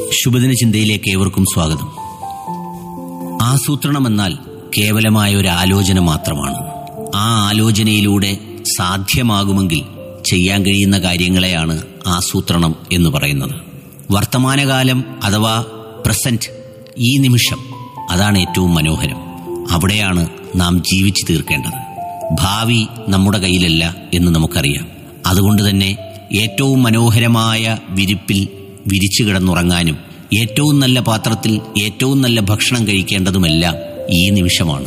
ശുഭദിന ചിന്തയിലേക്ക് ഏവർക്കും സ്വാഗതം ആസൂത്രണം എന്നാൽ കേവലമായ ഒരു ആലോചന മാത്രമാണ് ആ ആലോചനയിലൂടെ സാധ്യമാകുമെങ്കിൽ ചെയ്യാൻ കഴിയുന്ന കാര്യങ്ങളെയാണ് ആസൂത്രണം എന്ന് പറയുന്നത് വർത്തമാനകാലം അഥവാ പ്രസന്റ് ഈ നിമിഷം അതാണ് ഏറ്റവും മനോഹരം അവിടെയാണ് നാം ജീവിച്ചു തീർക്കേണ്ടത് ഭാവി നമ്മുടെ കയ്യിലല്ല എന്ന് നമുക്കറിയാം അതുകൊണ്ട് തന്നെ ഏറ്റവും മനോഹരമായ വിരിപ്പിൽ വിരിച്ചു കിടന്നുറങ്ങാനും ഏറ്റവും നല്ല പാത്രത്തിൽ ഏറ്റവും നല്ല ഭക്ഷണം കഴിക്കേണ്ടതുമെല്ലാം ഈ നിമിഷമാണ്